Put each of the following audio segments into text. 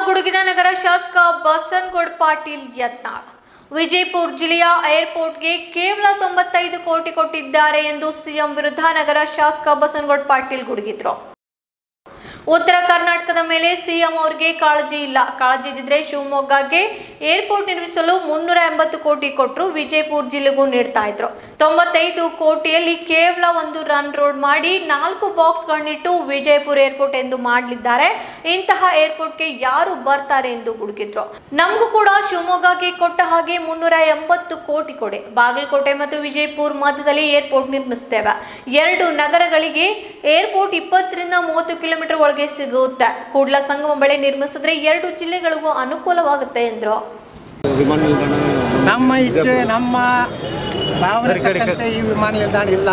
ಗುಡುಗಿದ ನಗರ ಶಾಸಕ ಬಸನಗೌಡ ಪಾಟೀಲ್ ಯತ್ನಾಳ್ ವಿಜಯಪುರ ಜಿಲ್ಲೆಯ ಏರ್ಪೋರ್ಟ್ಗೆ ಕೇವಲ ತೊಂಬತ್ತೈದು ಕೋಟಿ ಕೊಟ್ಟಿದ್ದಾರೆ ಎಂದು ಸಿಎಂ ವಿರುದ್ಧ ನಗರ ಶಾಸಕ ಬಸನಗೌಡ ಪಾಟೀಲ್ ಗುಡುಗಿದ್ರು ಉತ್ತರ ಕರ್ನಾಟಕದ ಮೇಲೆ ಸಿಎಂ ಅವರಿಗೆ ಕಾಳಜಿ ಇಲ್ಲ ಕಾಳಜಿ ಇದ್ದಿದ್ರೆ ಶಿವಮೊಗ್ಗಗೆ ಏರ್ಪೋರ್ಟ್ ನಿರ್ಮಿಸಲು ಮುನ್ನೂರ ಎಂಬತ್ತು ಕೋಟಿ ಕೊಟ್ಟರು ವಿಜಯಪುರ ಜಿಲ್ಲೆಗೂ ನೀಡ್ತಾ ಇದ್ರು ತೊಂಬತ್ತೈದು ಕೋಟಿಯಲ್ಲಿ ಕೇವಲ ಒಂದು ರನ್ ರೋಡ್ ಮಾಡಿ ನಾಲ್ಕು ಬಾಕ್ಸ್ಗಳನ್ನಿಟ್ಟು ವಿಜಯಪುರ ಏರ್ಪೋರ್ಟ್ ಎಂದು ಮಾಡಲಿದ್ದಾರೆ ಇಂತಹ ಏರ್ಪೋರ್ಟ್ಗೆ ಯಾರು ಬರ್ತಾರೆ ಎಂದು ಹುಡುಕಿದ್ರು ನಮಗೂ ಕೂಡ ಶಿವಮೊಗ್ಗಗೆ ಕೊಟ್ಟ ಹಾಗೆ ಮುನ್ನೂರ ಎಂಬತ್ತು ಕೋಟಿ ಕೊಡೆ ಬಾಗಲಕೋಟೆ ಮತ್ತು ವಿಜಯಪುರ ಮಧ್ಯದಲ್ಲಿ ಏರ್ಪೋರ್ಟ್ ನಿರ್ಮಿಸ್ತೇವೆ ಎರಡು ನಗರಗಳಿಗೆ ಏರ್ಪೋರ್ಟ್ ಇಪ್ಪತ್ತರಿಂದ ಮೂವತ್ತು ಕಿಲೋಮೀಟರ್ ಒಳಗೆ ಸಿಗುತ್ತೆ ಕೂಡ್ಲ ಸಂಗಮ ಬಳಿ ನಿರ್ಮಿಸಿದ್ರೆ ಎರಡು ಜಿಲ್ಲೆಗಳಿಗೂ ಅನುಕೂಲವಾಗುತ್ತೆ ಎಂದ್ರು ವಿಮಾನ ನಿಲ್ದಾಣ ನಮ್ಮ ಇಚ್ಛೆ ನಮ್ಮ ಭಾವನೆ ತಕ್ಕಂತೆ ಈ ವಿಮಾನ ನಿಲ್ದಾಣ ಇಲ್ಲ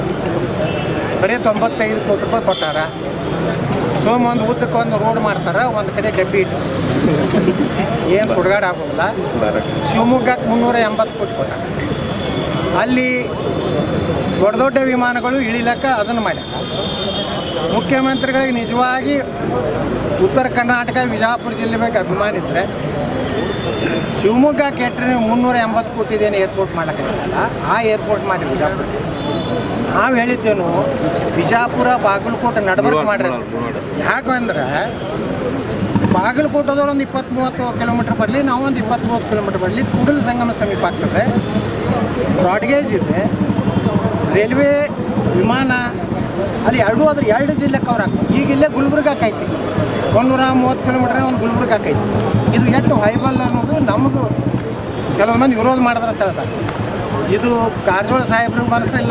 ಬರೀ ತೊಂಬತ್ತೈದು ಕೋಟಿ ರೂಪಾಯಿ ಕೊಟ್ಟಾರ ಸೋಮ ಒಂದು ಉದ್ದಕ್ಕೆ ಒಂದು ರೋಡ್ ಮಾಡ್ತಾರೆ ಒಂದು ಕಡೆ ಡಬ್ಬಿ ಇಟ್ಟು ಏನು ಸುಡುಗಾಡ ಆಗೋದಿಲ್ಲ ಶಿವಮೊಗ್ಗಕ್ಕೆ ಮುನ್ನೂರ ಎಂಬತ್ತು ಕೋಟಿ ಕೊಟ್ಟಾರ ಅಲ್ಲಿ ದೊಡ್ಡ ದೊಡ್ಡ ವಿಮಾನಗಳು ಇಳಿಲಕ್ಕ ಅದನ್ನು ಮಾಡ್ಯಾರ ಮುಖ್ಯಮಂತ್ರಿಗಳಿಗೆ ನಿಜವಾಗಿ ಉತ್ತರ ಕರ್ನಾಟಕ ವಿಜಯಪುರ ಜಿಲ್ಲೆ ಬಗ್ಗೆ ಅಭಿಮಾನ ಇದ್ದರೆ ಶಿವಮೊಗ್ಗ ಕೆಟ್ಟರೆ ನೀವು ಮುನ್ನೂರ ಎಂಬತ್ತು ಕೋಟಿದೇನು ಏರ್ಪೋರ್ಟ್ ಮಾಡೋಕ್ಕಾಗಲ್ಲ ಆ ಏರ್ಪೋರ್ಟ್ ಮಾಡಿ ಬಿಜಾಪುರ ನಾವು ಹೇಳಿದ್ದೇನು ಬಿಜಾಪುರ ಬಾಗಲಕೋಟೆ ನಡಬರ್ಕ್ ಮಾಡ್ರಿ ಯಾಕಂದ್ರೆ ಬಾಗಲಕೋಟದವ್ರು ಒಂದು ಇಪ್ಪತ್ತು ಮೂವತ್ತು ಕಿಲೋಮೀಟ್ರ್ ಬರಲಿ ನಾವು ಒಂದು ಇಪ್ಪತ್ತು ಮೂವತ್ತು ಕಿಲೋಮೀಟ್ರ್ ಬರಲಿ ಕೂಡಲ ಸಂಗಮ ಸಮೀಪ ಆಗ್ತದೆ ಬ್ರಾಡ್ಗೇಜ್ ಇದೆ ರೈಲ್ವೆ ವಿಮಾನ ಅಲ್ಲಿ ಎರಡೂ ಅದ್ರ ಎರಡು ಜಿಲ್ಲೆ ಕವರ್ ಆಗ್ತದೆ ಈಗ ಇಲ್ಲೇ ಗುಲ್ಬರ್ಗಕ್ಕೆ ಐತಿ ಒಂದೂರ ಮೂವತ್ತು ಕಿಲೋಮೀಟ್ರ್ ಒಂದು ಗುಲ್ಬರ್ಗಕ್ಕೆ ಐತಿ ಇದು ಎಷ್ಟು ಹೈಬಲ್ ಅನ್ನೋದು ನಮ್ಮದು ಕೆಲವು ಮಂದಿ ವಿರೋಧ ಮಾಡಿದ್ರೆ ಅಂತ ಹೇಳ್ತಾರೆ ಇದು ಕಾರಜೋಳ ಸಾಹೇಬ್ರ ಮನಸ್ಸಿಲ್ಲ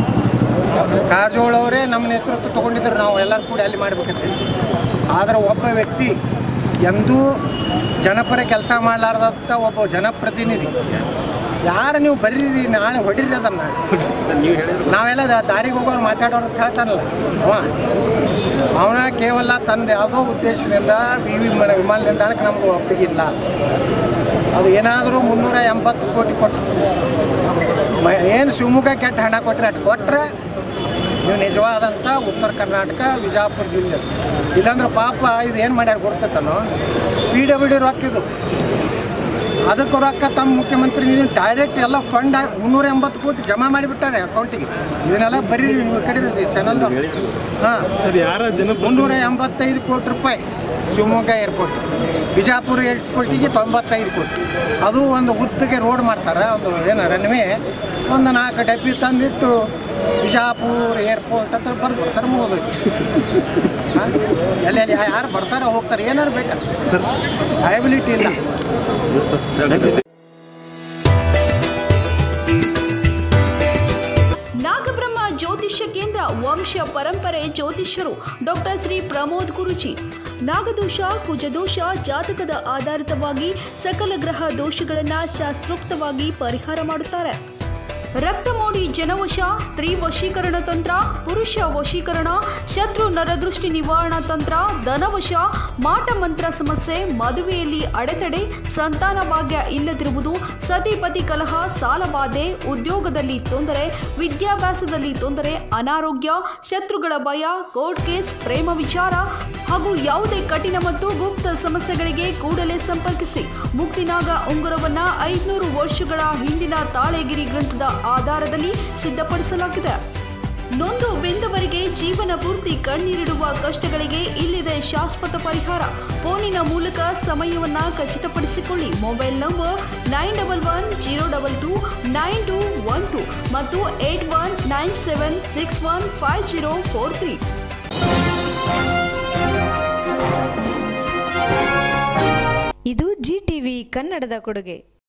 ಕಾರಜೋಳ ಅವರೇ ನಮ್ಮ ನೇತೃತ್ವ ತೊಗೊಂಡಿದ್ರು ನಾವು ಎಲ್ಲರೂ ಕೂಡ ಅಲ್ಲಿ ಮಾಡ್ಬೇಕಂತ ಆದರೆ ಒಬ್ಬ ವ್ಯಕ್ತಿ ಎಂದೂ ಜನಪರ ಕೆಲಸ ಮಾಡಲಾರ್ದಂಥ ಒಬ್ಬ ಜನಪ್ರತಿನಿಧಿ ಯಾರು ನೀವು ಬರ್ರೀರಿ ನಾಳೆ ಹೊಡೀರಿ ಅದನ್ನು ನೀವು ಹೇಳಿದ್ರು ನಾವೆಲ್ಲ ದಾ- ದಾರಿಗೆ ಹೋಗೋರು ಮಾತಾಡೋರು ಅಂತ ಹೇಳ್ತಾನಲ್ಲ ಅವ ಅವನ ಕೇವಲ ತಂದ ಯಾವುದೋ ಉದ್ದೇಶದಿಂದ ವಿ ವಿ ಮ- ವಿಮಾನ ನಿಲ್ದಾಣಕ್ಕೆ ನಮ್ಗೆ ಒಪ್ಪಿಗಿಲ್ಲ ಅದು ಏನಾದರೂ ಮುನ್ನೂರ ಎಂಬತ್ತು ಕೋಟಿ ಕೊಟ್ಟು ಏನು ಶಿವಮೊಗ್ಗ ಕೆಟ್ಟ ಹಣ ಕೊಟ್ಟರೆ ಅಷ್ಟು ಕೊಟ್ಟರೆ ನೀವು ನಿಜವಾದಂಥ ಉತ್ತರ ಕರ್ನಾಟಕ ವಿಜಯಪುರ ಜಿಲ್ಲೆ ಇಲ್ಲಾಂದ್ರೆ ಪಾಪ ಇದು ಏನು ಮಾಡ್ಯಾರ ಗೊತ್ತೈತನೋ ಪಿ ಡಬ್ಲ್ಯೂ ಡಿ ರೊಕ್ಕ ಇದು ಅದಕ್ಕೆ ರೊಕ್ಕ ತಮ್ಮ ಮುಖ್ಯಮಂತ್ರಿ ನೀವು ಡೈರೆಕ್ಟ್ ಎಲ್ಲ ಫಂಡ್ ಮುನ್ನೂರ ಎಂಬತ್ತು ಕೋಟಿ ಜಮಾ ಮಾಡಿಬಿಟ್ಟಾರೆ ಅಕೌಂಟಿಗೆ ಇದನ್ನೆಲ್ಲ ಬರೀ ನೀವು ಈ ಕಡೆ ಚಾನಲ್ ಹಾಂ ಸರ್ ಯಾರ ಜನ ಮುನ್ನೂರ ಎಂಬತ್ತೈದು ಕೋಟಿ ರೂಪಾಯಿ ಶಿವಮೊಗ್ಗ ಏರ್ಪೋರ್ಟ್ ಬಿಜಾಪುರ ಏರ್ಪೋರ್ಟಿಗೆ ತೊಂಬತ್ತೈದು ಕೋಟಿ ಅದು ಒಂದು ಉದ್ದಗೆ ರೋಡ್ ಮಾಡ್ತಾರೆ ಒಂದು ಏನು ರನ್ವೇ ಒಂದು ನಾಲ್ಕು ಡಬ್ಬಿ ತಂದಿಟ್ಟು ಬಿಜಾಪುರ ಏರ್ಪೋರ್ಟ್ ಅಂತ ಬರ್ದು ಬರ್ತಾರೆ ಮುಗೋದೈತಿ ಹಾಂ ಎಲ್ಲೆಲ್ಲಿ ಯಾರು ಬರ್ತಾರೆ ಹೋಗ್ತಾರೆ ಏನಾರು ಬೇಕಲ್ಲ ಸರ್ ಲಯಬಿಲಿಟಿ ಇಲ್ಲ ಸರ್ ನಾಗಬ್ರಹ್ಮ ಜ್ಯೋತಿಷ್ಯ ಕೇಂದ್ರ ವಂಶ ಪರಂಪರೆ ಜ್ಯೋತಿಷ್ಯರು ಡಾಕ್ಟರ್ ಶ್ರೀ ಪ್ರಮೋದ್ ಗುರುಜಿ ನಾಗದೋಷ ಕುಜದೋಷ ಜಾತಕದ ಆಧಾರಿತವಾಗಿ ಸಕಲ ಗ್ರಹ ದೋಷಗಳನ್ನ ಶಾಸ್ತ್ರೋಕ್ತವಾಗಿ ಪರಿಹಾರ ಮಾಡುತ್ತಾರೆ ರಕ್ತಮೋಡಿ ಜನವಶ ಸ್ತ್ರೀ ವಶೀಕರಣ ತಂತ್ರ ಪುರುಷ ವಶೀಕರಣ ಶತ್ರು ನರದೃಷ್ಟಿ ನಿವಾರಣಾ ತಂತ್ರ ಧನವಶ ಮಾಟ ಮಂತ್ರ ಸಮಸ್ಯೆ ಮದುವೆಯಲ್ಲಿ ಅಡೆತಡೆ ಸಂತಾನ ಭಾಗ್ಯ ಇಲ್ಲದಿರುವುದು ಸತಿಪತಿ ಕಲಹ ಸಾಲಬಾಧೆ ಉದ್ಯೋಗದಲ್ಲಿ ತೊಂದರೆ ವಿದ್ಯಾಭ್ಯಾಸದಲ್ಲಿ ತೊಂದರೆ ಅನಾರೋಗ್ಯ ಶತ್ರುಗಳ ಭಯ ಕೋರ್ಟ್ ಕೇಸ್ ಪ್ರೇಮ ವಿಚಾರ ಹಾಗೂ ಯಾವುದೇ ಕಠಿಣ ಮತ್ತು ಗುಪ್ತ ಸಮಸ್ಯೆಗಳಿಗೆ ಕೂಡಲೇ ಸಂಪರ್ಕಿಸಿ ಮುಕ್ತಿನಾಗ ಉಂಗುರವನ್ನ ಐದುನೂರು ವರ್ಷಗಳ ಹಿಂದಿನ ತಾಳೆಗಿರಿ ಗ್ರಂಥದ ಆಧಾರದಲ್ಲಿ ಸಿದ್ಧಪಡಿಸಲಾಗಿದೆ ನೊಂದು ಬೆಂದವರಿಗೆ ಜೀವನ ಪೂರ್ತಿ ಕಣ್ಣೀರಿಡುವ ಕಷ್ಟಗಳಿಗೆ ಇಲ್ಲಿದೆ ಶಾಶ್ವತ ಪರಿಹಾರ ಫೋನಿನ ಮೂಲಕ ಸಮಯವನ್ನ ಖಚಿತಪಡಿಸಿಕೊಳ್ಳಿ mobile number nine double one zero double two nine two one two ಮತ್ತು eight one nine seven six one five zero four three ಇದು ಜಿ ಟಿವಿ ಕನ್ನಡದ ಕೊಡುಗೆ